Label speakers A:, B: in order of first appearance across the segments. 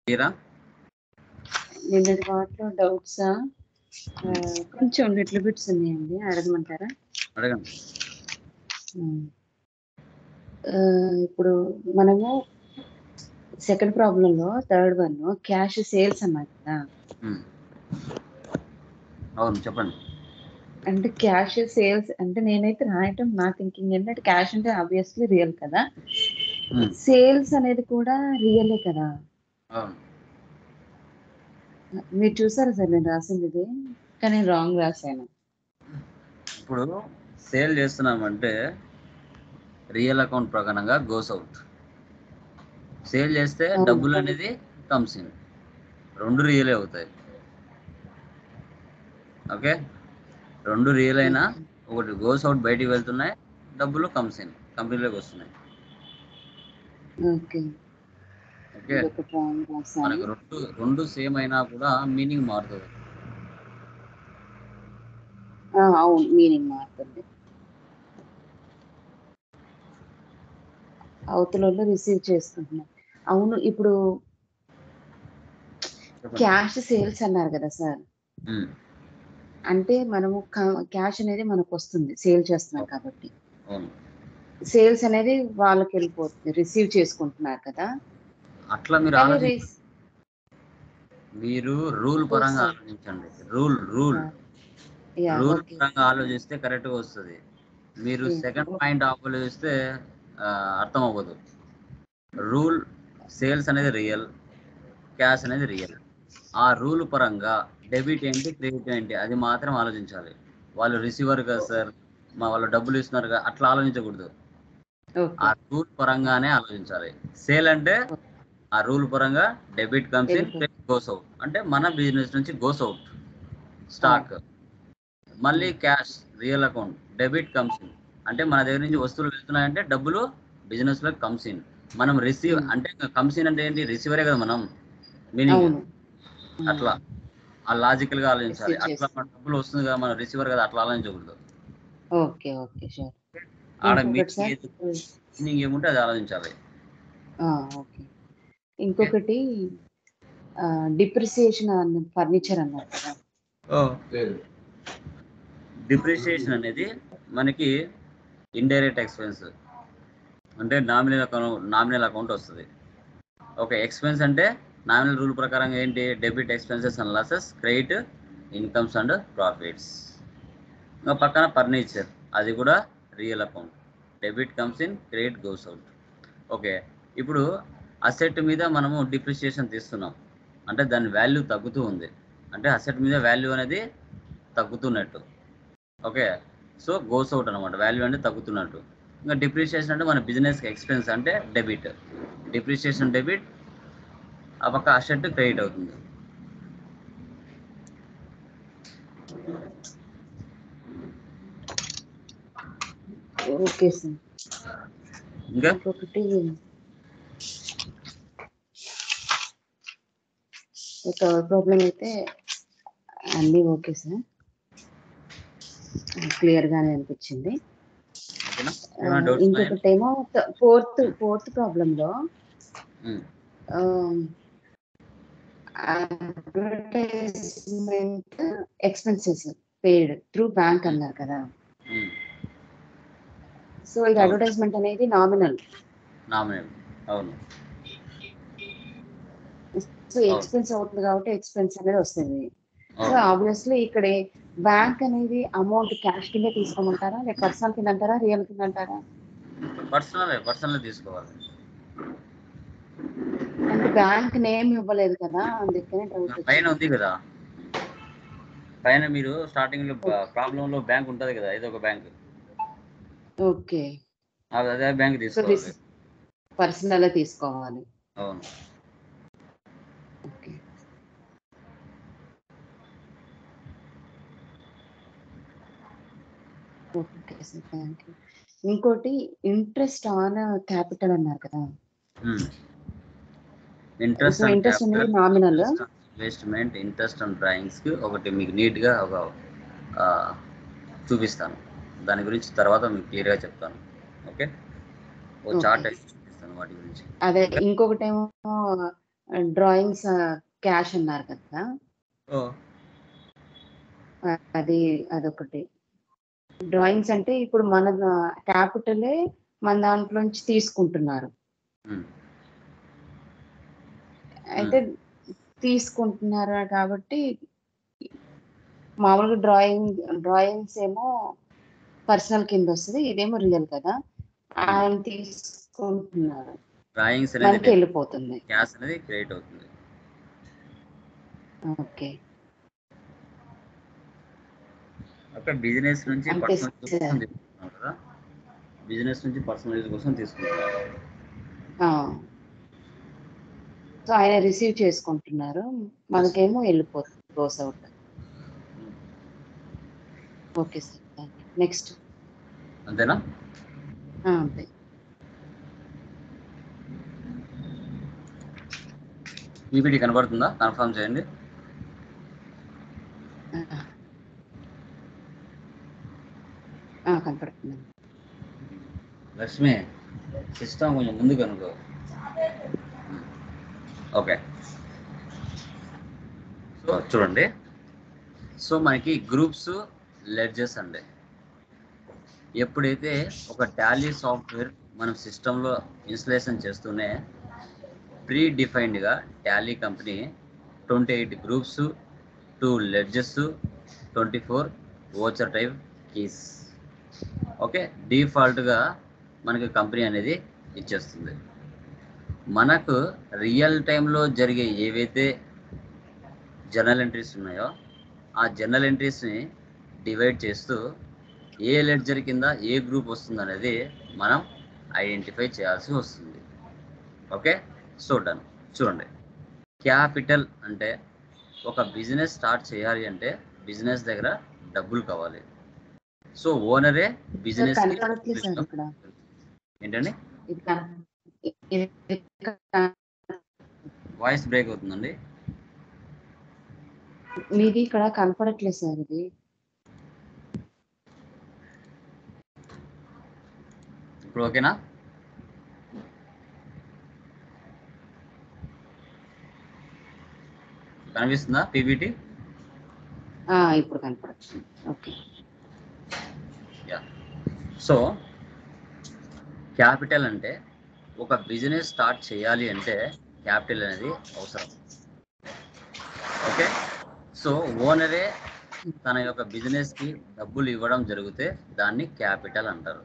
A: క్లియరా
B: నిన్నటి వాటిలో డౌట్సా కొంచెం లిటిల్ బిట్స్ ఉన్నాయండి అడగమంటారా
A: అడగండి
B: ఆ, ఇప్పుడు మనము సెకండ్ ప్రాబ్లంలో థర్డ్ వన్ క్యాష్ సేల్స్ అన్నారు కదా
A: ఉమ్. అవును చెప్పండి
B: అంటే క్యాష్ సేల్స్ అంటే నేనైతే రాయటం నా థింకింగ్ ఏంటంటే క్యాష్ అంటే ఆబ్వియస్లీ రియల్ కదా
A: ఉమ్.
B: సేల్స్ అనేది కూడా రియలే కదా
A: అవును
B: మీరు చూసారా సార్ నేను రాసింది ఇది కానీ రాంగ్ రాశాను
A: ఇప్పుడు సేల్ చేస్తున్నామంటే రియల్ అకౌంట్ ప్రకారంగా గోస్ అవుట్ సేల్ చేస్తే
B: అవును.
A: డబ్బులు అనేది కమ్స్ ఇన్ రెండు రియలే అవుతాయి ఓకే రెండు రియల్ అయినా ఒకటి గోస్ అవుట్ బయటికి వెళ్తున్నాయి డబ్బులు కమ్స్ ఇన్ కంపెనీలోకి వస్తున్నాయి
B: ఓకే
A: ఓకే
B: ఇదొక రాంగ్ రాశాను
A: మనకు రెండు రెండు సేమ్ అయినా కూడా మీనింగ్ మారుతుంది
B: ఆ, అవును మీనింగ్ మారుతుంది అవతల రిసీవ్ చేసుకుంటున్నాం అవును ఇప్పుడు
A: చెప్పండి.
B: క్యాష్ సేల్స్ అన్నారు కదా సార్
A: ఉమ్,
B: అంటే మనము క్యాష్ అనేది మనకు వస్తుంది సేల్ చేస్తున్నాం కాబట్టి
A: అవును
B: సేల్స్ అనేది వాళ్ళకి వెళ్ళిపోతుంది రిసీవ్ చేసుకుంటున్నారు కదా
A: అట్లా మీరు
B: కానీ
A: ఆలోచించండి
B: రిస్-
A: మీరు రూల్ పరంగా
B: సార్.
A: ఆలోచించండి rule rule
B: yeah,
A: rule
B: okay.
A: పరంగా ఆలోచిస్తే కరెక్ట్ గా వస్తుంది మీరు
B: Yeah.
A: సెకండ్ పాయింట్ ఆలోచిస్తే ఆ, అర్థం అవ్వదు రూల్ సేల్స్ అనేది రియల్ క్యాష్ అనేది రియల్ ఆ రూల్ పరంగా డెబిట్ ఏంటి క్రెడిట్ ఏంటి అది మాత్రం ఆలోచించాలి వాళ్ళు రిసీవర్ కదా సార్ మా వాళ్ళు డబ్బులు ఇస్తున్నారు కదా అట్లా ఆలోచించకూడదు
B: ఓకే
A: ఆ రూల్ పరంగానే ఆలోచించాలి సేల్ అంటే ఆ రూల్ పరంగా debit comes in
B: Debit.
A: Credit goes out అంటే మన బిజినెస్ నుంచి గోస్ అవుట్ స్టాక్ మళ్ళీ cash real account debit comes in అంటే మన దగ్గర నుంచి వస్తువులు వెళ్తున్నాయంటే డబ్బులు బిజినెస్ లో కమ్స్ ఇన్ మనం రిసీవ్
B: Hmm.
A: అంటే కమ్స్ ఇన్ అంటే ఏంటి రిసీవరే కదా మనం మీనింగ్
B: అవును
A: అట్లా ఆ లాజికల్ గా ఆలోచించాలి
B: Receive
A: అట్లా మన డబ్బులు వస్తుంది కదా మన రిసీవర్ కదా అట్లా ఆలోచించకూడదు
B: ఓకే ఓకే షూర్
A: ఆడ
B: ఇంకొకటి సార్
A: మీనింగ్ మీనింగ్ ఏముంటే అది ఆలోచించాలి
B: ఆ, ఓకే ఇంకొకటి డిప్రిసియేషన్ ఫర్నిచర్ అన్నారు కదా
A: డిప్రిసియేషన్ అనేది మనకి ఇండైరెక్ట్ ఎక్స్పెన్స్ అంటే నామినల్ అకౌంట్ నామినల్ అకౌంట్ వస్తుంది ఓకే ఎక్స్పెన్స్ అంటే నామినల్ రూల్ ప్రకారం ఏంటి debit expenses and losses credit incomes and profits ఇంకా పక్కన ఫర్నిచర్ అది కూడా real account debit comes in credit goes out okay ఇప్పుడు అసెట్ మీద మనము డిప్రిసియేషన్ తీస్తున్నాం అంటే దాని వాల్యూ తగ్గుతూ ఉంది అంటే అసెట్ మీద వాల్యూ అనేది తగ్గుతున్నట్టు ఓకే సో గోస్ అవుట్ అనమాట వాల్యూ అంటే తగ్గుతున్నట్టు ఇంకా డిప్రిసియేషన్ అంటే మన బిజినెస్ ఎక్స్పెన్స్ అంటే డెబిట్ డిప్రిసియేషన్ డెబిట్ ఆ పక్క అసెట్ క్రెడిట్ అవుతుంది
B: ఓకే సార్
A: ఇంకా
B: ఇంకొకటి థర్డ్ ప్రాబ్లం అయితే అన్నీ ఓకే సార్ క్లియర్ గానే అనిపించింది
A: ఓకేనా
B: ఆ,
A: ఏమైనా డౌట్స్ ఉన్నాయా
B: ఇంకొకటి ఏమో ఫోర్త్ ఫోర్త్ ప్రాబ్లంలో
A: um,
B: advertisement expenses paid through bank అన్నారు కదా
A: ఉమ్,
B: సో ఇది అడ్వర్టైజ్మెంట్ అనేది నామినల్
A: నామినల్ అవును
B: సో ఎక్స్పెన్స్ అవుతుంది కాబట్టి ఎక్స్పెన్స్ అనేది వస్తుంది సో
A: అవును
B: ఆబ్వియస్లీ ఇక్కడ బ్యాంక్ అనేది అమౌంట్ క్యాష్ కింద తీసుకోమంటారా లేక పర్సనల్ కింద అంటారా రియల్ కింద అంటారా
A: పర్సనల్ పర్సనల్ తీసుకోవాలి
B: అంటే బ్యాంక్ నేమ్ ఇవ్వలేదు కదా అందుకనే డౌట్
A: పైన ఉంది కదా పైన మీరు స్టార్టింగ్ లో ప్రాబ్లం లో బ్యాంక్ ఉంటది కదా ఇది ఒక బ్యాంక్
B: ఓకే
A: అదే బ్యాంక్
B: సో
A: తీసుకోవాలి
B: దిస్ పర్సనల్ తీసుకోవాలి
A: అవును
B: okay okay sir thank you ఇంకోటి ఇంట్రెస్ట్ ఆన్ క్యాపిటల్ అన్నారు కదా
A: ఇంట్రెస్ట్
B: సో ఇంట్రెస్ట్ అనేది nominal
A: investment interest and drawings కి ఒకటి మీకు నీట్ గా ఒక ఆ, చూపిస్తాను దాని గురించి తర్వాత మీకు క్లియర్ గా చెప్తాను ఓకే ఓ
B: Okay.
A: చార్ట్ చూపిస్తాను వాటి గురించి
B: అదే ఇంకొకటి ఏమో డ్రాయింగ్స్ క్యాష్ అన్నారు కదా
A: ఓ
B: ఆ, అది అదొకటి డ్రాయింగ్స్ అంటే ఇప్పుడు మన క్యాపిటలే మన దాంట్లో నుంచి తీసుకుంటున్నారు
A: ఉమ్,
B: అయితే తీసుకుంటున్నారు కాబట్టి మామూలుగా డ్రాయింగ్ డ్రాయింగ్స్ ఏమో పర్సనల్ కింద వస్తుంది ఇదేమో రియల్ కదా ఆయన తీసుకుంటున్నారు
A: డ్రాయింగ్స్
B: మనకి
A: అనేది
B: వెళ్ళిపోతుంది
A: క్యాష్ అనేది క్రియేట్ అవుతుంది
B: ఓకే
A: అక్కడ బిజినెస్ నుంచి
B: అంతే
A: పర్సనల్ యూజ్
B: సార్.
A: కోసం తీసుకుంటున్నాం కదా బిజినెస్ నుంచి పర్సనల్ యూజ్ కోసం తీసుకుంటున్నాం
B: సో ఆయన రిసీవ్ చేసుకుంటున్నారు మనకేమో వెళ్ళిపోతుంది close out okay sir next
A: అంతేనా
B: అంతే
A: పీపీటీ కనబడుతుందా కన్ఫర్మ్ చేయండి
B: ఆ. ఆ, కనపడుతుంది
A: లక్ష్మి సిస్టమ్ కొంచెం ముందు కనుకో ఓకే సో చూడండి సో మనకి గ్రూప్స్ లెడ్జెస్ అండి ఎప్పుడైతే ఒక టాలీ సాఫ్ట్వేర్ మనం సిస్టంలో ఇన్స్టలేషన్ చేస్తూనే ప్రీ డిఫైన్డ్గా Tally company twenty eight groups two ledgers twenty four voucher type keys okay డిఫాల్ట్గా మనకి కంపెనీ అనేది ఇచ్చేస్తుంది మనకు రియల్ టైంలో జరిగే ఏవైతే జర్నల్ ఎంట్రీస్ ఉన్నాయో ఆ జర్నల్ ఎంట్రీస్ని డివైడ్ చేస్తూ ఏ లెడ్జర్ కింద ఏ గ్రూప్ వస్తుంది అనేది మనం ఐడెంటిఫై చేయాల్సి వస్తుంది ఓకే సో డన్ చూడండి క్యాపిటల్ అంటే ఒక బిజినెస్ స్టార్ట్ చేయాలి అంటే బిజినెస్ దగ్గర డబ్బులు కావాలి సో ఓనరే బిజినెస్
B: కనపడట్లేదు సార్ ఇక్కడ
A: ఏంటండి
B: ఇది కన- ఇది కన-
A: వాయిస్ బ్రేక్ అవుతుందండి
B: మీది ఇక్కడ కనపడట్లేదు సార్ ఇది
A: ఇప్పుడు ఓకేనా కనిపిస్తుందా పీపీటీ
B: ఆ, ఇప్పుడు కనపడుతుంది ఓకే
A: యా సో క్యాపిటల్ అంటే ఒక బిజినెస్ స్టార్ట్ చేయాలి అంటే క్యాపిటల్ అనేది అవసరం ఓకే సో ఓనరే తన యొక్క బిజినెస్కి డబ్బులు ఇవ్వడం జరిగితే దాన్ని క్యాపిటల్ అంటారు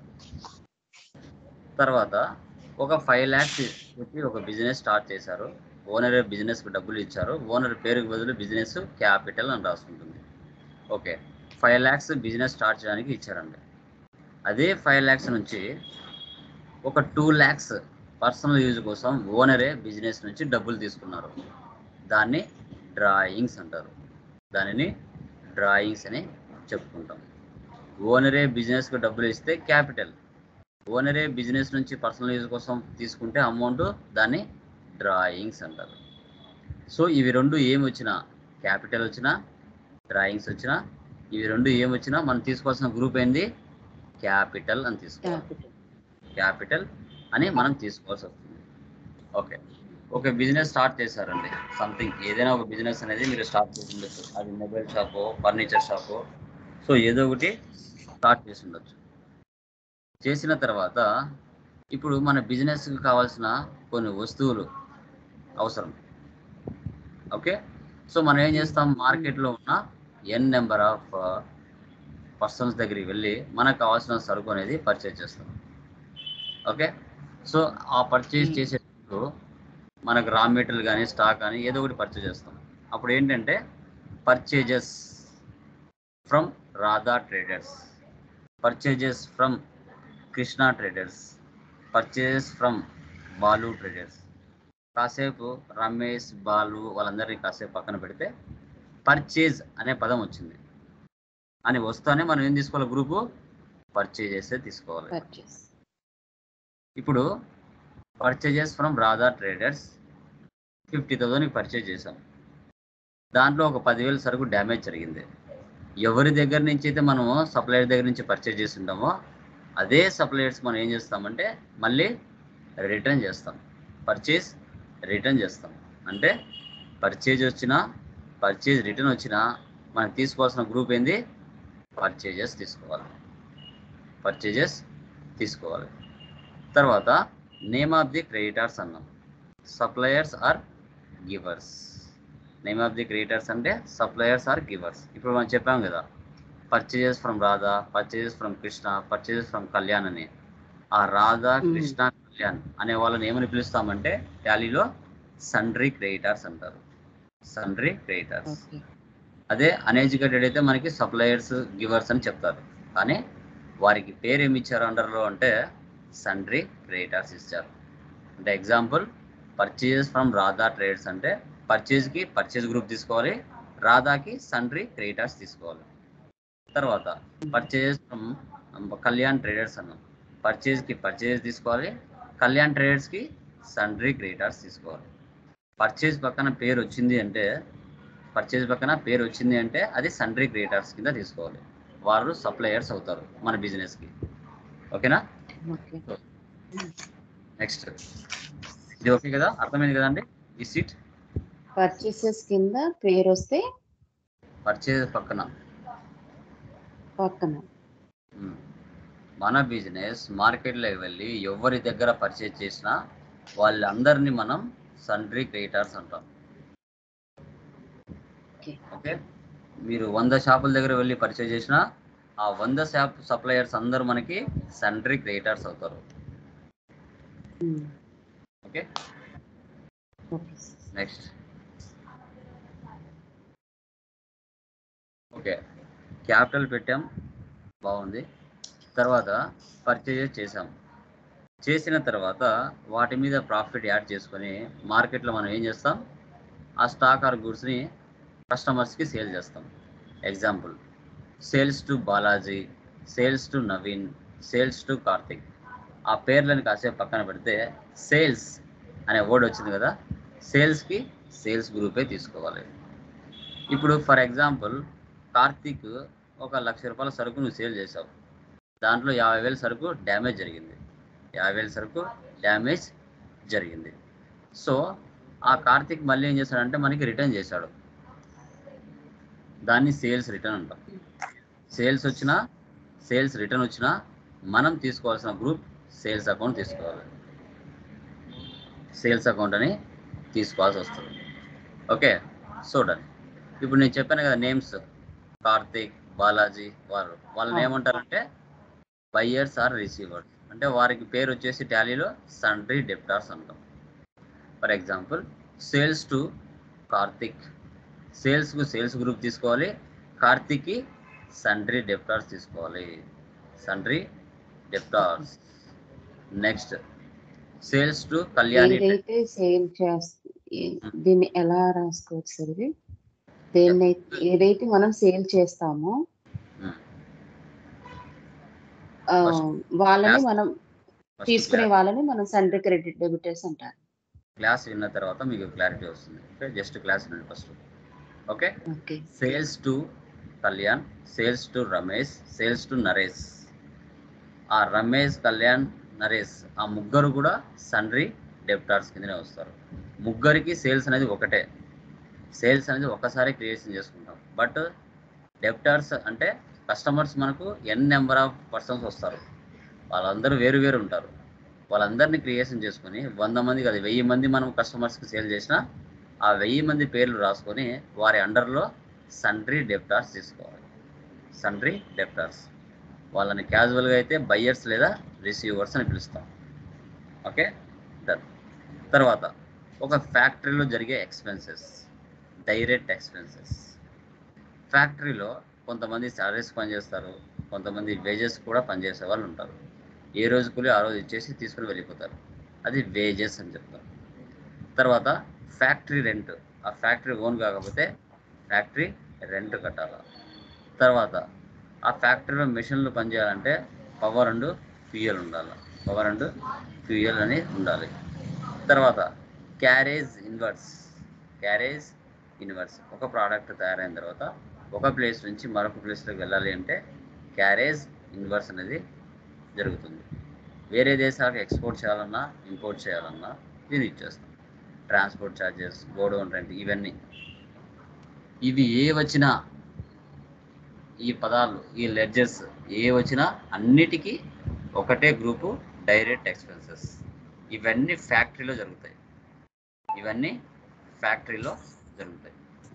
A: తర్వాత ఒక ఫైవ్ ల్యాక్స్ పెట్టి ఒక బిజినెస్ స్టార్ట్ చేశారు ఓనరే బిజినెస్కి డబ్బులు ఇచ్చారు ఓనర్ పేరుకి బదులు బిజినెస్ క్యాపిటల్ అని రాసుకుంటుంది okay five lakhs business start చేయడానికి ఇచ్చారండి అదే ఫైవ్ ల్యాక్స్ నుంచి ఒక టూ ల్యాక్స్ పర్సనల్ యూజ్ కోసం ఓనరే బిజినెస్ నుంచి డబ్బులు తీసుకున్నారు దాన్ని డ్రాయింగ్స్ అంటారు దానిని డ్రాయింగ్స్ అని చెప్పుకుంటాం ఓనరే బిజినెస్కి డబ్బులు ఇస్తే క్యాపిటల్ ఓనరే బిజినెస్ నుంచి పర్సనల్ యూజ్ కోసం తీసుకుంటే అమౌంట్ దాన్ని డ్రాయింగ్స్ అంటారు సో ఇవి రెండు ఏమి వచ్చినా క్యాపిటల్ వచ్చినా డ్రాయింగ్స్ వచ్చినా ఇవి రెండు ఏమి వచ్చినా మనం తీసుకోవాల్సిన గ్రూప్ ఏంది క్యాపిటల్ అని తీసుకోవాలి
B: క్యాపిటల్
A: క్యాపిటల్ అని మనం తీసుకోవాల్సి వస్తుంది ఓకే ఒక బిజినెస్ స్టార్ట్ చేశారండి సంథింగ్ ఏదైనా ఒక బిజినెస్ అనేది మీరు స్టార్ట్ చేసి ఉండొచ్చు అది mobile shop furniture shop so ఏదో ఒకటి స్టార్ట్ చేసి ఉండొచ్చు చేసిన తర్వాత ఇప్పుడు మన బిజినెస్కి కావాల్సిన కొన్ని వస్తువులు అవసరం ఓకే సో మనం ఏం చేస్తాం మార్కెట్లో ఉన్న ఎన్ నెంబర్ ఆఫ్ పర్సన్స్ దగ్గరికి వెళ్ళి మనకు కావాల్సిన సరుకు అనేది పర్చేజ్ చేస్తాం ఓకే సో ఆ పర్చేజ్
B: Hmm.
A: చేసేటప్పుడు మనకు రా మెటీరియల్ కానీ స్టాక్ కానీ ఏదో ఒకటి పర్చేజ్ చేస్తాం అప్పుడు ఏంటంటే purchases from Radha traders purchases from Krishna traders purchases from Balu traders కాసేపు రమేష్ బాలు వాళ్ళందరినీ కాసేపు పక్కన పెడితే పర్చేజ్ అనే పదం వచ్చింది అని వస్తానే మనం ఏం తీసుకోవాలి గ్రూపు పర్చేజ్ చేస్తే తీసుకోవాలి
B: పర్చేస్
A: ఇప్పుడు purchases from Radha traders fifty థౌసండ్కి పర్చేజ్ చేసాం దాంట్లో ఒక పదివేలు సరుకు డ్యామేజ్ జరిగింది ఎవరి దగ్గర నుంచి అయితే మనము సప్లయర్ దగ్గర నుంచి పర్చేజ్ చేసి ఉంటామో అదే సప్లయర్స్ మనం ఏం చేస్తామంటే మళ్ళీ రిటర్న్ చేస్తాం పర్చేస్ రిటర్న్ చేస్తాం అంటే పర్చేజ్ వచ్చినా పర్చేజ్ రిటర్న్ వచ్చినా మనం తీసుకోవాల్సిన గ్రూప్ ఏంది పర్చేజెస్ తీసుకోవాలి పర్చేజెస్ తీసుకోవాలి తర్వాత నేమ్ ఆఫ్ ది క్రెడిటర్స్ అన్నాం suppliers or givers name of the creators అంటే సప్లయర్స్ ఆర్ గివర్స్ ఇప్పుడు మనం చెప్పాం కదా purchases from Radha purchases from Krishna purchases from Kalyan అని ఆ రాధా
B: Hmm.
A: కృష్ణ కళ్యాణ్ అనే వాళ్ళని ఏమని పిలుస్తామంటే టాలీలో సండ్రీ క్రియేటర్స్ అంటారు సండ్రీ క్రియేటర్స్
B: ఓకే
A: అదే అన్ఎడ్యుకేటెడ్ అయితే మనకి సప్లయర్స్ గివర్స్ అని చెప్తారు కానీ వారికి పేరు ఏమి ఇచ్చారు అండర్లో అంటే సండ్రీ క్రియేటర్స్ ఇచ్చారు అంటే example purchases from Radha trades అంటే పర్చేజ్కి పర్చేజ్ గ్రూప్ తీసుకోవాలి రాధాకి సండ్రీ క్రియేటర్స్ తీసుకోవాలి తర్వాత పర్చేజెస్ ఫ్రమ్ కళ్యాణ్ ట్రేడర్స్ అన్నాం పర్చేజ్కి పర్చేజ్ తీసుకోవాలి కళ్యాణ్ ట్రేడర్స్కి సండ్రీ క్రియేటర్స్ తీసుకోవాలి పర్చేజ్ పక్కన పేరు వచ్చింది అంటే పర్చేజ్ పక్కన పేరు వచ్చింది అంటే అది సండ్రీ క్రియేటర్స్ కింద తీసుకోవాలి వారు సప్లయర్స్ అవుతారు మన బిజినెస్కి ఓకేనా
B: ఓకే
A: నెక్స్ట్ ఇది ఓకే కదా అర్థమైంది కదండి ఈ సీట్
B: పర్చేసెస్ కింద పేరు వస్తే
A: పర్చేజ్ పక్కన
B: పక్కన
A: ఉమ్. మన బిజినెస్ మార్కెట్లోకి వెళ్ళి ఎవరి దగ్గర పర్చేజ్ చేసినా వాళ్ళందరినీ మనం సండ్రీ క్రియేటర్స్ అంటాం
B: ఓకే
A: ఓకే మీరు వంద షాపుల దగ్గర వెళ్ళి పర్చేజ్ చేసినా ఆ వంద షాప్ సప్లయర్స్ అందరూ మనకి సండ్రీ క్రియేటర్స్ అవుతారు
B: um,
A: okay
B: okay
A: next okay capital పెట్టాం బాగుంది తర్వాత పర్చేజ్ చేసాం చేసిన తర్వాత వాటి మీద ప్రాఫిట్ యాడ్ చేసుకొని మార్కెట్లో మనం ఏం చేస్తాం ఆ స్టాక్ ఆర్ గూడ్స్ని కస్టమర్స్కి సేల్ చేస్తాం example sales to Balaji sales to Naveen sales to Karthik ఆ పేర్లను కాసేపు పక్కన పెడితే సేల్స్ అనే వర్డ్ వచ్చింది కదా సేల్స్కి సేల్స్ గ్రూపే తీసుకోవాలి ఇప్పుడు ఫర్ ఎగ్జాంపుల్ కార్తీక్ ఒక లక్ష రూపాయల సరుకు నువ్వు సేల్ చేసావు దాంట్లో యాభై వేల సరుకు డ్యామేజ్ జరిగింది యాభై వేల సరుకు డ్యామేజ్ జరిగింది సో ఆ కార్తీక్ మళ్ళీ ఏం చేశాడంటే మనకి రిటర్న్ చేశాడు దాన్ని సేల్స్ రిటర్న్ అంటాం సేల్స్ వచ్చినా సేల్స్ రిటర్న్ వచ్చినా మనం తీసుకోవాల్సిన గ్రూప్ సేల్స్ అకౌంట్ తీసుకోవాలి సేల్స్ అకౌంట్ అని తీసుకోవాల్సి వస్తుంది ఓకే చూడండి ఇప్పుడు నేను చెప్పాను కదా నేమ్స్ కార్తీక్ బాలాజీ వారు వాళ్ళని ఏమంటారంటే బయ్యర్స్ ఆర్ రిసీవర్స్ అంటే వారికి పేరు వచ్చేసి టాలీలో సండ్రీ డెప్టార్స్ అంటాం for example sales to Karthik సేల్స్కు సేల్స్ గ్రూప్ తీసుకోవాలి కార్తిక్కి సండ్రీ డెప్టార్స్ తీసుకోవాలి sundry debtors next sales to Kalyani
B: ఏదైతే సేల్ చేస్త దీన్ని ఎలా రాసుకోవచ్చు సార్ ఇది దేన్ని ఏదైతే మనం సేల్ చేస్తామో
A: Hmm.
B: ఆ, వాళ్ళని
A: Class-
B: మనం
A: First
B: తీసుకునే
A: క్లాస్-
B: వాళ్ళని మనం సండ్రీ క్రెడిట్ డెబిటర్స్ అంటారు
A: క్లాస్ విన్న తర్వాత మీకు క్లారిటీ వస్తుంది ఓకే జస్ట్ క్లాస్ వినండి first okay
B: okay
A: sales to Kalyan sales to Ramesh sales to Naresh ఆ రమేష్ కళ్యాణ్ నరేష్ ఆ ముగ్గురు కూడా సండ్రీ డెప్టార్స్ కిందనే వస్తారు ముగ్గురికి సేల్స్ అనేది ఒకటే సేల్స్ అనేది ఒకసారి క్రియేషన్ చేసుకుంటాం బట్ డెప్టార్స్ అంటే కస్టమర్స్ మనకు ఎన్ నెంబర్ ఆఫ్ పర్సన్స్ వస్తారు వాళ్ళందరూ వేరు వేరు ఉంటారు వాళ్ళందరినీ క్రియేషన్ చేసుకొని వంద మంది కాదు వెయ్యి మంది మనం కస్టమర్స్కి సేల్ చేసినా ఆ వెయ్యి మంది పేర్లు రాసుకొని వారి అండర్లో సండ్రీ డెప్టార్స్ తీసుకోవాలి సండ్రీ డెప్టార్స్ వాళ్ళని క్యాజువల్గా అయితే బయ్యర్స్ లేదా రిసీవర్స్ అని పిలుస్తాం ఓకే డన్ తర్వాత ఒక ఫ్యాక్టరీలో జరిగే ఎక్స్పెన్సెస్ డైరెక్ట్ ఎక్స్పెన్సెస్ ఫ్యాక్టరీలో కొంతమంది శాలరీస్ పనిచేస్తారు కొంతమంది వేజెస్ కూడా పనిచేసే వాళ్ళు ఉంటారు ఏ రోజు కూలి ఆ రోజు ఇచ్చేసి తీసుకుని వెళ్ళిపోతారు అది వేజెస్ అని చెప్తారు తర్వాత ఫ్యాక్టరీ రెంట్ ఆ ఫ్యాక్టరీ ఓన్ కాకపోతే ఫ్యాక్టరీ రెంట్ కట్టాలి తర్వాత ఆ ఫ్యాక్టరీలో మెషిన్లు పనిచేయాలంటే పవర్ అండ్ ఫ్యూయల్ ఉండాలి పవర్ అండ్ ఫ్యూయల్ అని ఉండాలి తర్వాత క్యారేజ్ ఇన్వర్స్ క్యారేజ్ ఇన్వర్స్ ఒక ప్రోడక్ట్ తయారైన తర్వాత ఒక ప్లేస్ నుంచి మరొక ప్లేస్లోకి వెళ్ళాలి అంటే క్యారేజ్ ఇన్వర్స్ అనేది జరుగుతుంది వేరే దేశాలకు ఎక్స్పోర్ట్ చేయాలన్నా ఇంపోర్ట్ చేయాలన్నా దీన్ని ఇచ్చేస్తాం ట్రాన్స్పోర్ట్ ఛార్జెస్ గోడౌన్ రెంట్ ఇవన్నీ ఇవి ఏ వచ్చినా ఈ పదాలు ఈ లెడ్జెస్ ఏ వచ్చినా అన్నిటికీ ఒకటే గ్రూపు డైరెక్ట్ ఎక్స్పెన్సెస్ ఇవన్నీ ఫ్యాక్టరీలో జరుగుతాయి ఇవన్నీ ఫ్యాక్టరీలో జరుగుతాయి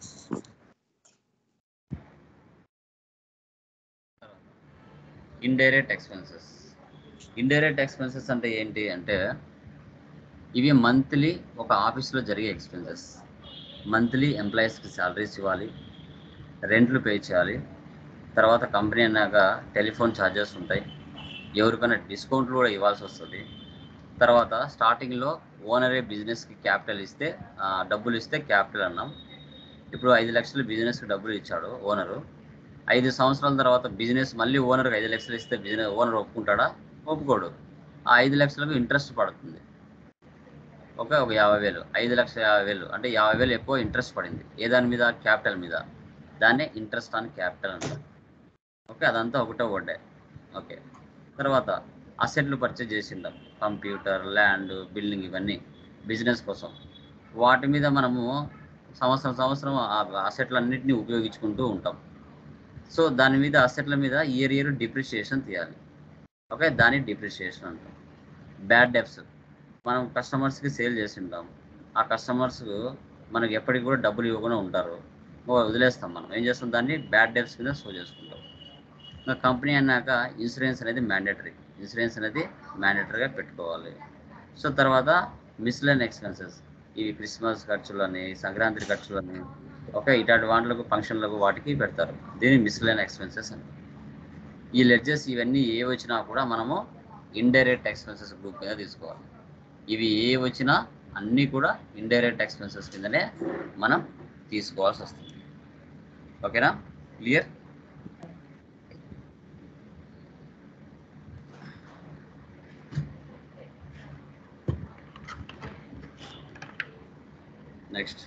A: ఇండైరెక్ట్ ఎక్స్పెన్సెస్ ఇండైరెక్ట్ ఎక్స్పెన్సెస్ అంటే ఏంటి అంటే ఇవి మంత్లీ ఒక ఆఫీస్లో జరిగే ఎక్స్పెన్సెస్ మంత్లీ ఎంప్లాయీస్కి శాలరీస్ ఇవ్వాలి రెంట్లు పే చేయాలి తర్వాత కంపెనీ అన్నాక టెలిఫోన్ ఛార్జెస్ ఉంటాయి ఎవరికైనా డిస్కౌంట్లు కూడా ఇవ్వాల్సి వస్తుంది తర్వాత స్టార్టింగ్లో ఓనరే బిజినెస్కి క్యాపిటల్ ఇస్తే ఆ, డబ్బులు ఇస్తే క్యాపిటల్ అన్నాం ఇప్పుడు ఐదు లక్షలు బిజినెస్కి డబ్బులు ఇచ్చాడు ఓనరు ఐదు సంవత్సరాల తర్వాత బిజినెస్ మళ్ళీ ఓనర్కి ఐదు లక్షలు ఇస్తే బిజినెస్ ఓనర్ ఒప్పుకుంటాడా ఒప్పుకోడు ఆ ఐదు లక్షలకు ఇంట్రెస్ట్ పడుతుంది ఓకే ఒక యాభై వేలు ఐదు లక్షల యాభై వేలు అంటే యాభై వేలు ఎక్కువ ఇంట్రెస్ట్ పడింది ఏ దాని మీద క్యాపిటల్ మీద దాన్నే ఇంట్రెస్ట్ ఆన్ క్యాపిటల్ అంటారు ఓకే అదంతా ఒకటో వడ్డే ఓకే తర్వాత అసెట్లు పర్చేజ్ చేసిండాం కంప్యూటర్ ల్యాండ్ బిల్డింగ్ ఇవన్నీ బిజినెస్ కోసం వాటి మీద మనము సంవత్సరం సంవత్సరం ఆ అసెట్లన్నింటినీ ఉపయోగించుకుంటూ ఉంటాం సో దాని మీద అసెట్ల మీద ఇయర్ ఇయర్ డిప్రిషియేషన్ తీయాలి ఓకే దాన్ని డిప్రిషియేషన్ అంటాం బ్యాడ్ డెప్స్ మనం కస్టమర్స్కి సేల్ చేసి ఉంటాం ఆ కస్టమర్స్ మనకి ఎప్పటికి కూడా డబ్బులు ఇవ్వకుండా ఉంటారు ఓ వదిలేస్తాం మనం ఏం చేస్తాం దాన్ని బ్యాడ్ డెప్స్ మీద షో చేసుకుంటాం ఇంకా కంపెనీ అన్నాక ఇన్సూరెన్స్ అనేది మ్యాండేటరీ ఇన్సూరెన్స్ అనేది మ్యాండేటరీగా పెట్టుకోవాలి సో తర్వాత మిస్లెన్ ఎక్స్పెన్సెస్ ఇవి క్రిస్మస్ ఖర్చులని సంక్రాంతి ఖర్చులని ఓకే ఇట్లాంటి వాటిలకు ఫంక్షన్లకు వాటికి పెడతారు దీన్ని మిస్లెన్ ఎక్స్పెన్సెస్ అని ఈ లెడ్జెస్ ఇవన్నీ ఏ వచ్చినా కూడా మనము ఇండైరెక్ట్ ఎక్స్పెన్సెస్ గ్రూప్ కింద తీసుకోవాలి ఇవి ఏ వచ్చినా అన్నీ కూడా ఇండైరెక్ట్ ఎక్స్పెన్సెస్ కిందనే మనం తీసుకోవాల్సి వస్తుంది ఓకేనా క్లియర్ నెక్స్ట్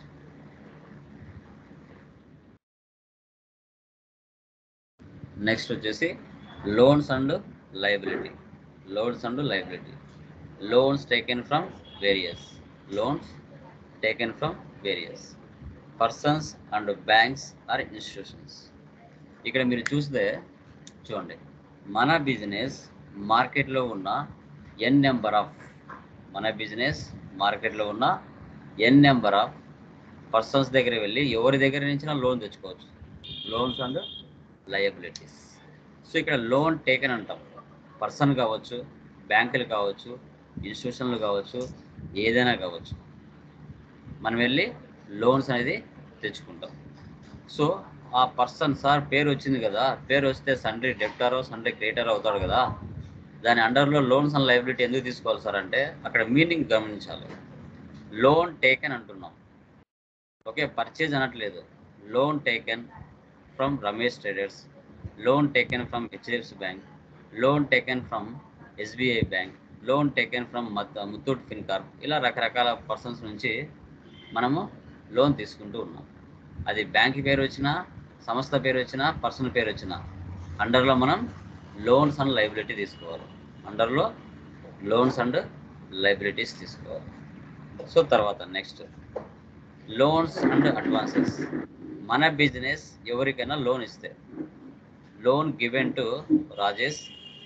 A: నెక్స్ట్ వచ్చేసి loans and liability loans and liability loans taken from various loans taken from various persons and banks or institutions ఇక్కడ మీరు చూస్తే చూడండి మన బిజినెస్ మార్కెట్లో ఉన్న ఎన్ నెంబర్ ఆఫ్ మన బిజినెస్ మార్కెట్లో ఉన్న ఎన్ నెంబర్ ఆఫ్ పర్సన్స్ దగ్గర వెళ్ళి ఎవరి దగ్గర నుంచి లోన్ తెచ్చుకోవచ్చు లోన్స్ అండ్ లయబిలిటీస్ సో ఇక్కడ లోన్ టేకెన్ అంటాం పర్సన్ కావచ్చు బ్యాంకులు కావచ్చు ఇన్స్టిట్యూషన్లు కావచ్చు ఏదైనా కావచ్చు మనం వెళ్ళి లోన్స్ అనేది తెచ్చుకుంటాం సో ఆ పర్సన్ సార్ పేరు వచ్చింది కదా పేరు వస్తే సండ్రీ డెప్టారో సండ్రీ క్రియేటర్ అవుతాడు కదా దాని అండర్లో లోన్స్ అండ్ లైబిలిటీ ఎందుకు తీసుకోవాలి సార్ అంటే అక్కడ మీనింగ్ గమనించాలి లోన్ టేకెన్ అంటున్నాం ఓకే పర్చేజ్ అనట్లేదు loan taken from Ramesh traders loan taken from HDFC bank loan taken from SBI bank loan taken from Muthoot Fincorp ఇలా రకరకాల పర్సన్స్ నుంచి మనము లోన్ తీసుకుంటూ ఉన్నాం అది బ్యాంక్ పేరు వచ్చినా సంస్థ పేరు వచ్చినా పర్సన్ పేరు వచ్చినా అండర్లో మనం లోన్స్ అండ్ లైబిలిటీ తీసుకోవాలి అండర్లో లోన్స్ అండ్ లైబిలిటీస్ తీసుకోవాలి సో తర్వాత నెక్స్ట్ లోన్స్ అండ్ అడ్వాన్సెస్ మన బిజినెస్ ఎవరికైనా లోన్ ఇస్తే loan given to Rajesh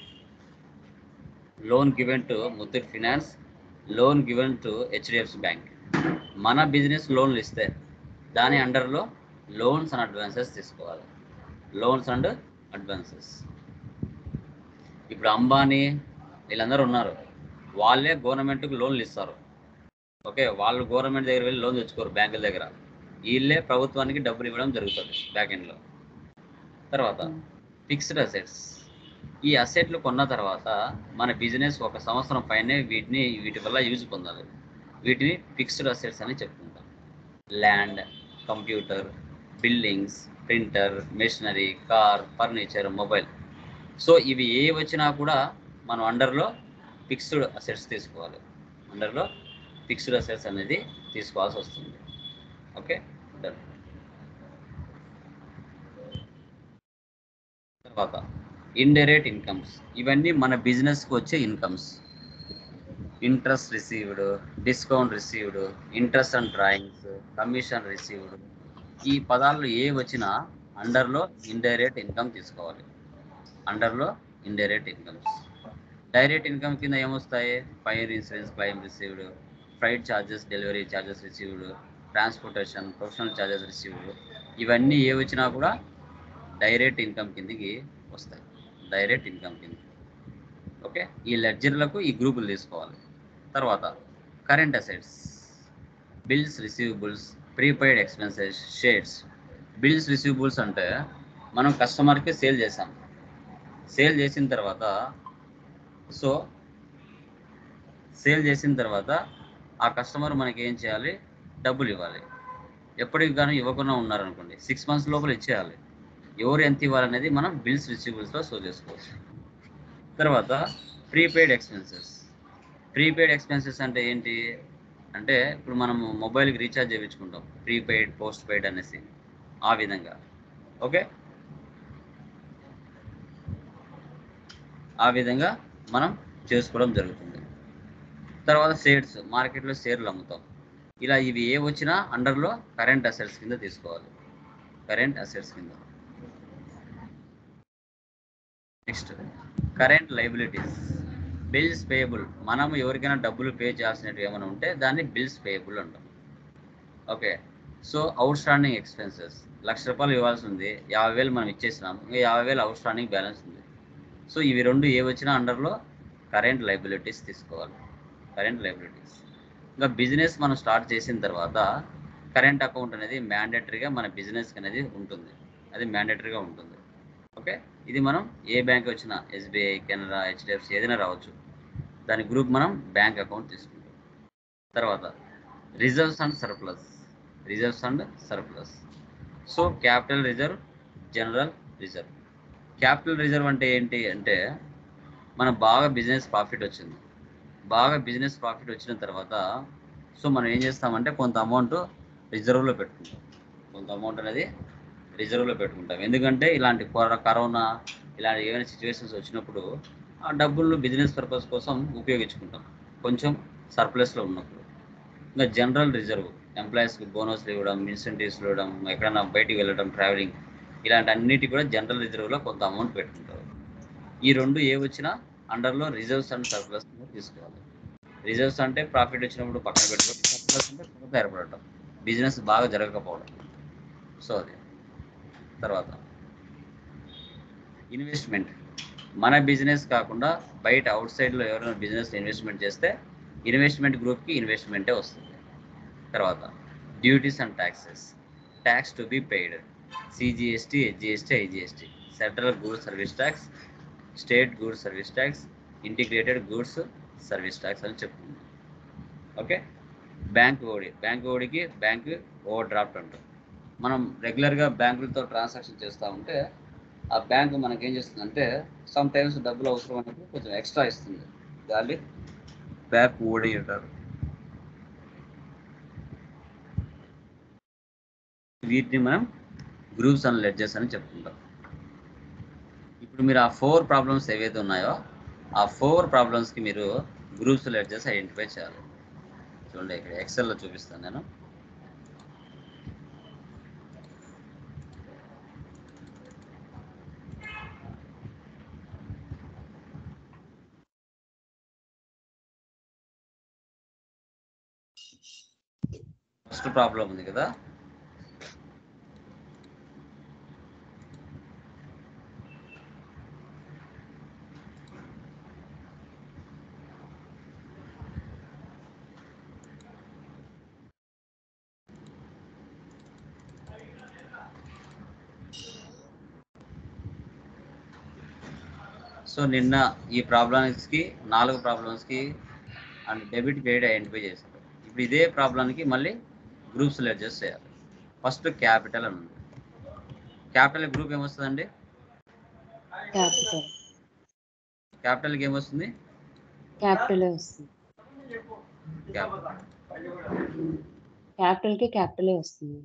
A: loan given to Muthoot finance loan given to HDFC bank మన బిజినెస్ లోన్లు ఇస్తే దాని అండర్లో లోన్స్ అండ్ అడ్వాన్సెస్ తీసుకోవాలి లోన్స్ అండ్ అడ్వాన్సెస్ ఇప్పుడు అంబానీ వీళ్ళందరూ ఉన్నారు వాళ్ళే గవర్నమెంట్కి లోన్లు ఇస్తారు ఓకే వాళ్ళు గవర్నమెంట్ దగ్గర వెళ్ళి లోన్ తెచ్చుకోరు బ్యాంకుల దగ్గర వీళ్ళే ప్రభుత్వానికి డబ్బులు ఇవ్వడం జరుగుతుంది బ్యాక్ ఎండ్లో తర్వాత ఫిక్స్డ్ అసెట్స్ ఈ అసెట్లు కొన్న తర్వాత మన బిజినెస్ ఒక సంవత్సరం పైనే వీటిని వీటి వల్ల యూజ్ పొందాలి వీటిని ఫిక్స్డ్ అసెట్స్ అని చెప్పుకుంటాం land computer buildings printer machinery car furniture mobile so ఇవి ఏ వచ్చినా కూడా మనం అండర్లో ఫిక్స్డ్ అసెట్స్ తీసుకోవాలి అండర్లో ఫిక్స్డ్ అసెట్స్ అనేది తీసుకోవాల్సి వస్తుంది ఓకే డన్ తర్వాత ఇండైరెక్ట్ ఇన్కమ్స్ ఇవన్నీ మన బిజినెస్కి వచ్చే incomes interest received discount received interest and drawings commission received ఈ పదాలు ఏ వచ్చినా అండర్లో ఇండైరెక్ట్ ఇన్కమ్ తీసుకోవాలి అండర్లో ఇండైరెక్ట్ ఇన్కమ్స్ డైరెక్ట్ ఇన్కమ్ కింద ఏమొస్తాయి fire insurance claim received freight charges delivery charges received transportation professional charges received ఇవన్నీ ఏ వచ్చినా కూడా డైరెక్ట్ ఇన్కమ్ కిందకి వస్తాయి డైరెక్ట్ ఇన్కమ్ కింద ఓకే ఈ లెడ్జర్లకు ఈ గ్రూపులు తీసుకోవాలి తర్వాత current assets bills receivables prepaid expenses shares bills receivables అంటే మనం కస్టమర్కి సేల్ చేసాం సేల్ చేసిన తర్వాత సో సేల్ చేసిన తర్వాత ఆ కస్టమర్ మనకి ఏం చేయాలి డబ్బులు ఇవ్వాలి ఎప్పటికి కానీ ఇవ్వకుండా ఉన్నారనుకోండి సిక్స్ మంత్స్ లోపల ఇచ్చేయాలి ఎవరు ఎంత ఇవ్వాలనేది మనం బిల్స్ రిసీవబుల్స్లో షో చేసుకోవచ్చు తర్వాత ప్రీపెయిడ్ ఎక్స్పెన్సెస్ ప్రీపెయిడ్ ఎక్స్పెన్సెస్ అంటే ఏంటి అంటే ఇప్పుడు మనము మొబైల్కి రీఛార్జ్ చేయించుకుంటాం ప్రీపెయిడ్ పోస్ట్ పెయిడ్ అనేసి ఆ విధంగా ఓకే ఆ విధంగా మనం చేసుకోవడం జరుగుతుంది తర్వాత షేర్స్ మార్కెట్లో షేర్లు అమ్ముతాం ఇలా ఇవి ఏ వచ్చినా అండర్లో కరెంట్ అసెట్స్ కింద తీసుకోవాలి కరెంట్ అసెట్స్ కింద next current liabilities bills payable మనం ఎవరికైనా డబ్బులు పే చేయాల్సినవి ఏమైనా ఉంటే దాన్ని బిల్స్ పేయబుల్ అంటాం okay so outstanding expenses lakh రూపాయలు ఇవ్వాల్సి ఉంది యాభై వేలు మనం ఇచ్చేసినాం ఇంకా యాభై వేలు అవుట్ స్టాండింగ్ బ్యాలెన్స్ ఉంది సో ఇవి రెండు ఏ వచ్చినా అండర్లో కరెంట్ లైబిలిటీస్ తీసుకోవాలి కరెంట్ లైబిలిటీస్ ఇంకా బిజినెస్ మనం స్టార్ట్ చేసిన తర్వాత కరెంట్ అకౌంట్ అనేది మ్యాండేటరీగా మన బిజినెస్కి అనేది ఉంటుంది అది మ్యాండేటరీగా ఉంటుంది ఓకే ఇది మనం ఏ బ్యాంక్ వచ్చినా ఎస్బీఐ కెనరా హెచ్డిఎఫ్సి ఏదైనా రావచ్చు దాని గ్రూప్ మనం బ్యాంక్ అకౌంట్ తీసుకుంటాం తర్వాత reserves and surplus reserves and surplus so capital reserve general reserve capital reserve అంటే ఏంటి అంటే మన బాగా బిజినెస్ ప్రాఫిట్ వచ్చింది బాగా బిజినెస్ ప్రాఫిట్ వచ్చిన తర్వాత సో మనం ఏం చేస్తామంటే కొంత అమౌంట్ రిజర్వ్లో పెట్టుకుంటాం కొంత అమౌంట్ అనేది రిజర్వ్లో పెట్టుకుంటాం ఎందుకంటే ఇలాంటి కొర- కరోనా ఇలాంటి ఏమైనా సిచ్యువేషన్స్ వచ్చినప్పుడు ఆ డబ్బులను బిజినెస్ పర్పస్ కోసం ఉపయోగించుకుంటాం కొంచెం సర్ప్లస్లో ఉన్నప్పుడు ఇంకా జనరల్ రిజర్వ్ ఎంప్లాయీస్కి బోనస్లు ఇవ్వడం ఇన్సెంటివ్స్లు ఇవ్వడం ఎక్కడైనా బయటికి వెళ్ళడం ట్రావెలింగ్ ఇలాంటి అన్నిటి కూడా జనరల్ రిజర్వ్లో కొంత అమౌంట్ పెట్టుకుంటారు ఈ రెండు ఏ వచ్చినా అండర్లో రిజర్వ్స్ అండ్ సర్ప్లస్ తీసుకోవాలి రిజర్వ్స్ అంటే ప్రాఫిట్ వచ్చినప్పుడు పక్కన పెట్టుకోవడం సర్ప్లస్ అంటే కొరత ఏర్పడటం బిజినెస్ బాగా జరగకపోవడం సో అది తర్వాత ఇన్వెస్ట్మెంట్ మన బిజినెస్ కాకుండా బయట అవుట్ సైడ్లో ఎవరైనా బిజినెస్ ఇన్వెస్ట్మెంట్ చేస్తే ఇన్వెస్ట్మెంట్ గ్రూప్కి ఇన్వెస్ట్మెంటే వస్తుంది తర్వాత duties and taxes tax to be paid CGST SGST IGST central goods service tax state goods service tax integrated goods service tax అని చెప్తుంది ఓకే బ్యాంక్ ఓడి బ్యాంక్ ఓడికి బ్యాంక్ ఓవర్ డ్రాఫ్ట్ అంటాం మనం రెగ్యులర్గా బ్యాంకులతో ట్రాన్సాక్షన్ చేస్తూ ఉంటే ఆ బ్యాంక్ మనకి ఏం చేస్తుందంటే సమ్ టైమ్స్ డబ్బులు అవసరం అన్నప్పుడు కొంచెం ఎక్స్ట్రా ఇస్తుంది దాన్ని బ్యాంక్ ఓడి అంటారు వీటిని మనం గ్రూప్స్ అండ్ లెడ్జెస్ అని చెప్పుకుంటాం ఇప్పుడు మీరు ఆ ఫోర్ ప్రాబ్లమ్స్ ఏవైతే ఉన్నాయో ఆ ఫోర్ ప్రాబ్లమ్స్కి మీరు గ్రూప్స్ లెడ్జెస్ ఐడెంటిఫై చేయాలి చూడండి ఇక్కడ ఎక్సెల్లో చూపిస్తాను నేను ఫస్ట్ ప్రాబ్లం ఉంది కదా సో నిన్న ఈ ప్రాబ్లమ్స్కి నాలుగు ప్రాబ్లమ్స్కి అండ్ డెబిట్ క్రెడిట్ ఐడెంటిఫై చేశారు ఇప్పుడు ఇదే ప్రాబ్లంకి మళ్ళీ గ్రూప్స్ అడ్జస్ట్ చేయాలి ఫస్ట్ క్యాపిటల్ అని ఉంది క్యాపిటల్ గ్రూప్ ఏమొస్తుందండి
B: క్యాపిటల్
A: క్యాపిటల్కి ఏమొస్తుంది
B: క్యాపిటల్ వస్తుంది
A: క్యాపిటల్
B: క్యాపిటల్ కి క్యాపిటలే వస్తుంది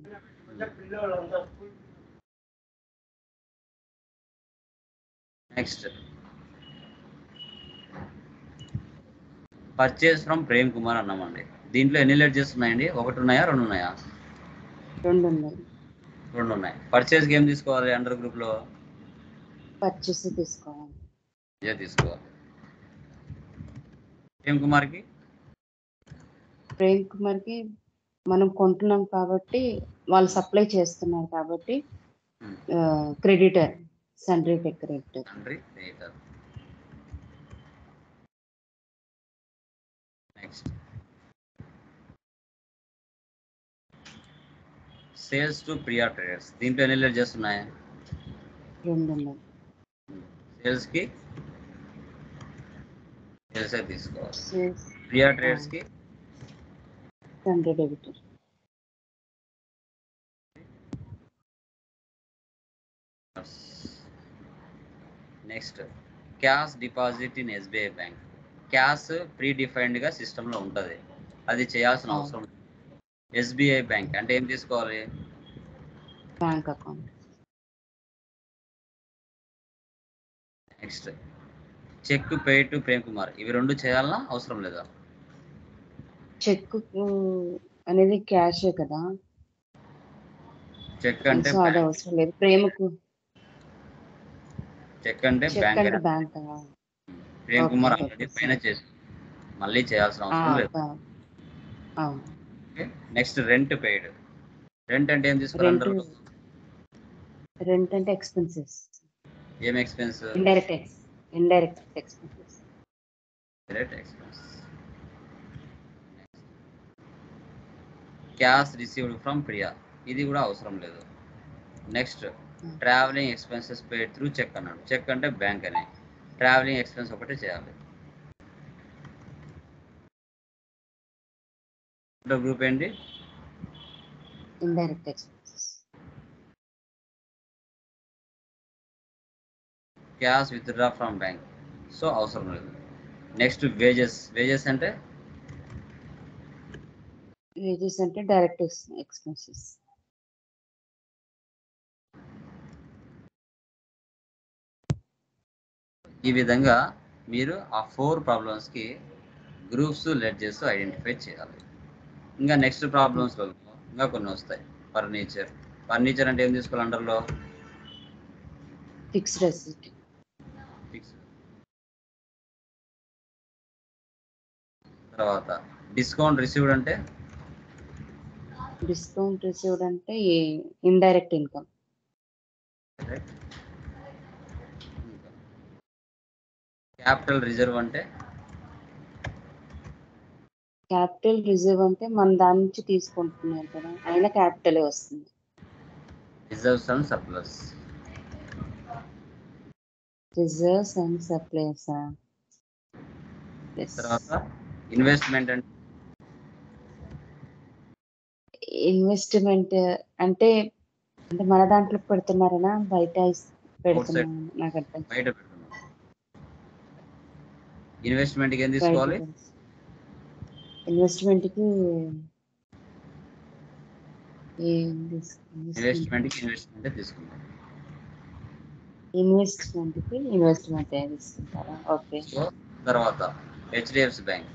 A: next purchase from Prem Kumar అన్నామండి దీంట్లో ఎన్ని లెడ్జెస్ ఉన్నాయండి ఒకటి ఉన్నాయా రెండు ఉన్నాయా
B: రెండు ఉన్నాయి
A: రెండు ఉన్నాయి పర్చేస్ గేమ్ తీసుకోవాలి అండర్ గ్రూప్లో
B: పర్చేస్ తీసుకోవాలి
A: ఇదే తీసుకోవాలి ప్రేమ్ కుమార్కి
B: ప్రేమ్ కుమార్కి మనం కొంటున్నాం కాబట్టి వాళ్ళు సప్లై చేస్తున్నారు కాబట్టి
A: Hmm.
B: క్రెడిటర్ సండ్రీ క్రెడిటర్
A: తండ్రి creditor next sales to Priya traders దీంట్లో ఎన్ని లెడ్జెస్ ఉన్నాయి
B: రెండు ఉన్నాయి
A: సేల్స్కి సేల్సే తీసుకోవాలి
B: సేల్స్
A: ప్రియా ట్రేడర్స్కి
B: sundry debtor
A: next cash deposit in SBI bank cash pre డిఫైన్డ్గా సిస్టంలో ఉంటుంది అది చేయాల్సిన
B: Oh.
A: అవసరం ఎస్బీఐ బ్యాంక్ అంటే ఏం తీసుకోవాలి
B: bank account
A: next cheque pay to Prem Kumar ఇవి రెండు చేయాలన్నా అవసరం లేదా
B: చెక్ అనేది క్యాషే కదా
A: చెక్ అంటే
B: సో అది అవసరం లేదు ప్రేమకు
A: చెక్ అంటే
B: చెక్
A: బ్యాంక్
B: అంటే bank
A: Prem
B: Okay,
A: Kumar
B: okay,
A: already
B: sir.
A: పైన చేసి మళ్ళీ చేయాల్సిన అవసరం లేదు
B: అవును
A: నెక్స్ట్ రెంట్ పెయిడ్ రెంట్ అంటే ఏం
B: Rent-
A: తీసుకోవాలి
B: రెంట్ అంటే ఎక్స్పెన్సెస్
A: ఏం expense
B: indirect ex indirect expenses
A: direct expense cash received from Priya ఇది కూడా అవసరం లేదు next travelling expenses paid through cheque అన్నాడు చెక్ అంటే బ్యాంక్ అని ట్రావెలింగ్ ఎక్స్పెన్స్ ఒకటే చేయాలి గ్రూప్ ఏంటి
B: indirect expenses
A: cash withdraw from bank so అవసరం లేదు నెక్స్ట్ వేజెస్ వేజెస్ అంటే
B: వేజెస్ అంటే డైరెక్ట్ ఎక్స్పెన్సెస్
A: ఈ విధంగా మీరు ఆ ఫోర్ ప్రాబ్లమ్స్కి గ్రూప్స్ లెడ్జెస్ ఐడెంటిఫై చేయాలి ఇంకా నెక్స్ట్ ప్రాబ్లమ్స్లో ఇంకా కొన్ని వస్తాయి ఫర్నిచర్ ఫర్నిచర్ అంటే ఏం తీసుకోవాలి అండర్లో
B: ఫిక్స్డ్ అసెట్
A: ఫిక్స్ తర్వాత డిస్కౌంట్ రిసీవ్డ్ అంటే
B: డిస్కౌంట్ రిసీవ్డ్ అంటే ఇండైరెక్ట్ ఇన్కమ్
A: క్యాపిటల్ రిజర్వ్ అంటే
B: క్యాపిటల్ రిజర్వ్ అంటే మన దాని నుంచి తీసుకుంటున్నారు కదా అయినా క్యాపిటలే వస్తుంది
A: reserves and surplus
B: reserves and surplus
A: తర్వాత ఇన్వెస్ట్మెంట్ అంటే
B: ఇన్వెస్ట్మెంట్ అంటే అంటే మన దాంట్లో పెడుతున్నారనా బయట ఇస్- పెడుతున్నారా నాకు అర్థం
A: బయట పెడుతున్నాం ఇన్వెస్ట్మెంట్కి ఏం తీసుకోవాలి
B: ఇన్వెస్ట్మెంట్ కి
A: ఇన్వెస్ట్మెంట్కి ఇన్వెస్ట్మెంట్ తీసుకుంటాం
B: ఇన్వెస్ట్మెంట్ కి ఇన్వెస్ట్మెంట్ తీసుకుంటారా ఓకే
A: సో తర్వాత HDFC bank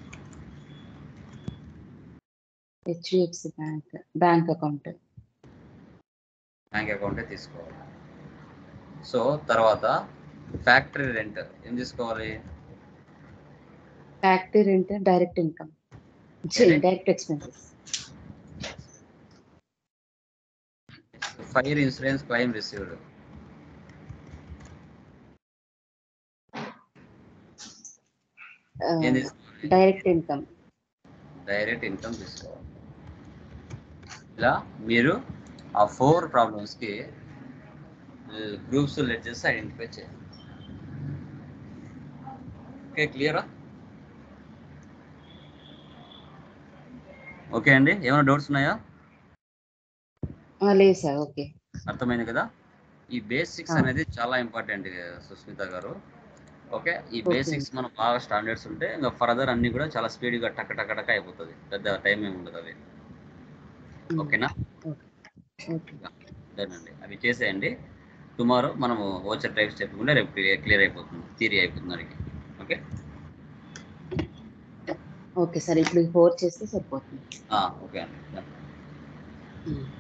B: HDFC bank bank account
A: bank అకౌంటే తీసుకోవాలి సో తర్వాత ఫ్యాక్టరీ రెంట్ ఏం తీసుకోవాలి
B: factory rent direct income
A: Direct.
B: Direct expenses
A: fire insurance claim received ఏం తీసుకోవాలి
B: డైరెక్ట్ ఇన్కమ్
A: డైరెక్ట్ ఇన్కమ్ తీసుకోవాలి ఇలా మీరు ఆ ఫోర్ ప్రాబ్లమ్స్కి గ్రూప్స్ లెడ్జెస్ ఐడెంటిఫై చేయాలి ఓకే క్లియరా ఓకే అండి ఏమైనా డౌట్స్ ఉన్నాయా
B: లేదు సార్ ఓకే
A: అర్థమైంది కదా ఈ బేసిక్స్
B: ఆ.
A: అనేది చాలా ఇంపార్టెంట్ సుస్మిత గారు ఓకే ఈ
B: Okay.
A: బేసిక్స్ మనం బాగా స్టాండర్డ్స్ ఉంటే ఇంకా ఫర్దర్ అన్ని కూడా చాలా స్పీడ్గా టక్ టక్ టక్ అయిపోతుంది పెద్ద టైం ఏమి ఉండదు అవి ఓకేనా
B: ఓకే
A: అండి అవి చేసేయండి టుమారో మనము ఓచర్ టైప్స్ చెప్పకుండా రేపు క్లియర్ క్లియర్ అయిపోతుంది థియరీ అయిపోతుంది మనకి ఓకే
B: ఓకే సార్ ఇప్పుడు ఫోర్ చేస్తే సరిపోతుంది
A: ఆ, ఓకే అండి
B: ఉమ్.